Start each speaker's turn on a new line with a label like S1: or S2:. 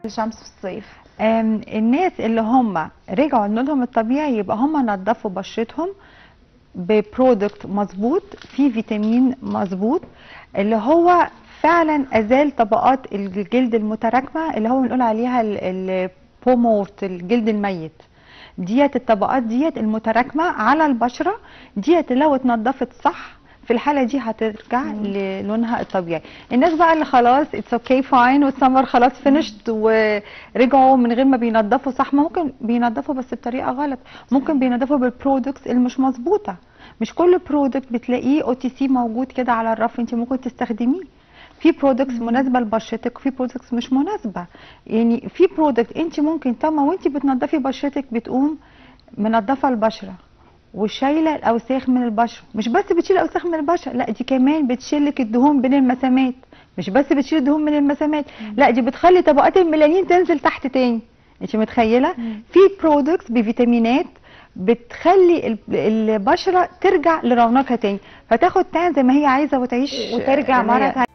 S1: الشمس في الصيف
S2: آم، الناس اللي هم رجعوا لونهم الطبيعي يبقى هم نظفوا بشرتهم ببرودكت مظبوط فيه فيتامين مظبوط اللي هو فعلا ازال طبقات الجلد المتراكمه اللي هو بنقول عليها ال- البومورت الجلد الميت ديت الطبقات ديت المتراكمه على البشره ديت لو اتنضفت صح في الحاله دي هترجع للونها الطبيعي الناس بقى اللي خلاص اتس اوكي فاين والسمر خلاص فينيشت ورجعوا من غير ما بينضفوا صح ممكن بينضفوا بس بطريقه غلط ممكن بينضفوا بالبرودكتس اللي مش مظبوطه مش كل برودكت بتلاقيه او تي سي موجود كده على الرف انت ممكن تستخدميه في برودكتس مناسبه لبشرتك وفي برودكتس مش مناسبه يعني في برودكت انت ممكن طبعا وانت بتنضفي بشرتك بتقوم منضفه البشره وشايله الاوساخ من البشره مش بس بتشيل الاوساخ من البشره لا دي كمان بتشيل لك الدهون بين المسامات مش بس بتشيل الدهون من المسامات لا دي بتخلي طبقات الميلانين تنزل تحت تاني انت متخيله في برودكتس بفيتامينات بتخلي ال- البشره ترجع لرونقها تاني فتاخد تان زي ما هي عايزه وتعيش
S1: وترجع
S2: اللي هي
S1: مره تانية